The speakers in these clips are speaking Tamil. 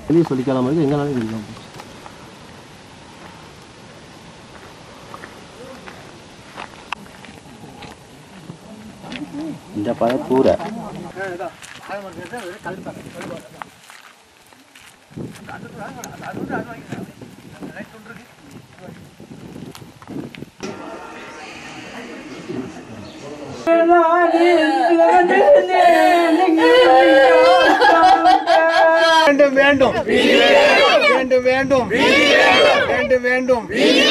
வெளியே சொல்லிக்காத மாதிரி எங்கனாலும் சொல்லிக்கலாம் இந்த பழம் கூரை வேண்டும் வேண்டும் வேண்டும் வேண்டும் வேண்டும் வேண்டும்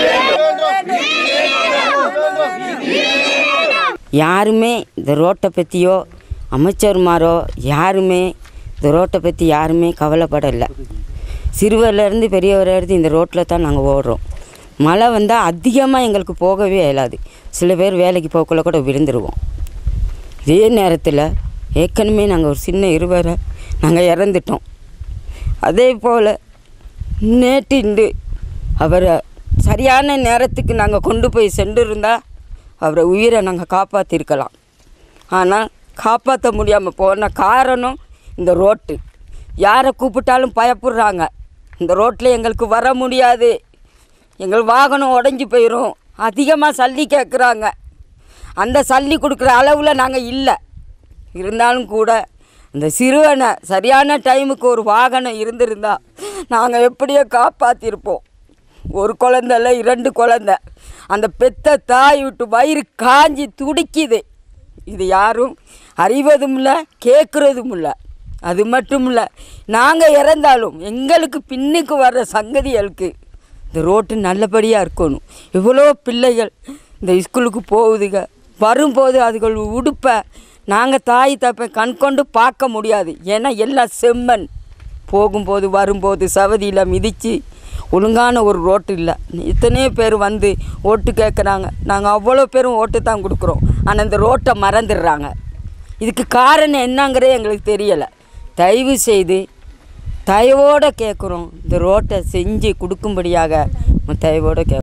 யாருமே இந்த ரோட்டை பற்றியோ அமைச்சர்மாரோ யாருமே இந்த ரோட்டை பற்றி யாருமே கவலைப்படலை சிறுவர்லேருந்து பெரியவர் வரைக்கும் இந்த ரோட்டில் தான் நாங்கள் ஓடுறோம் மழை வந்தால் அதிகமாக எங்களுக்கு போகவே இயலாது சில பேர் வேலைக்கு போக்குள்ள கூட விழுந்துருவோம் இதே நேரத்தில் ஏற்கனவே நாங்கள் ஒரு சின்ன இருவரை நாங்கள் இறந்துட்டோம் அதே போல் நேற்று இன்று அவரை சரியான நேரத்துக்கு நாங்கள் கொண்டு போய் சென்றிருந்தால் அவரை உயிரை நாங்கள் காப்பாற்றிருக்கலாம் ஆனால் காப்பாற்ற முடியாமல் போன காரணம் இந்த ரோட்டு யாரை கூப்பிட்டாலும் பயப்படுறாங்க இந்த ரோட்டில் எங்களுக்கு வர முடியாது எங்கள் வாகனம் உடஞ்சி போயிடும் அதிகமாக சல்லி கேட்குறாங்க அந்த சல்லி கொடுக்குற அளவில் நாங்கள் இல்லை இருந்தாலும் கூட இந்த சிறுவனை சரியான டைமுக்கு ஒரு வாகனம் இருந்திருந்தா நாங்கள் எப்படியோ காப்பாற்றிருப்போம் ஒரு குழந்தை இல்லை இரண்டு குழந்தை அந்த பெத்த தாய் விட்டு வயிறு காஞ்சி துடிக்குது இது யாரும் அறிவதும் இல்லை கேட்குறதும் இல்லை அது மட்டும் இல்லை நாங்கள் இறந்தாலும் எங்களுக்கு பின்னுக்கு வர்ற சங்கதிகளுக்கு இந்த ரோட்டு நல்லபடியாக இருக்கணும் இவ்வளோ பிள்ளைகள் இந்த ஸ்கூலுக்கு போகுதுங்க வரும்போது அதுகள் உடுப்பை நாங்கள் தாய் தப்பை கண் கொண்டு பார்க்க முடியாது ஏன்னா எல்லாம் செம்மண் போகும்போது வரும்போது சவதியில் மிதித்து ஒழுங்கான ஒரு ரோட்டு இல்லை இத்தனையோ பேர் வந்து ஓட்டு கேட்குறாங்க நாங்கள் அவ்வளோ பேரும் ஓட்டு தான் கொடுக்குறோம் ஆனால் இந்த ரோட்டை மறந்துடுறாங்க இதுக்கு காரணம் என்னங்கிறதே எங்களுக்கு தெரியலை தயவு செய்து தயவோடு கேட்குறோம் இந்த ரோட்டை செஞ்சு கொடுக்கும்படியாக தயவோடு கே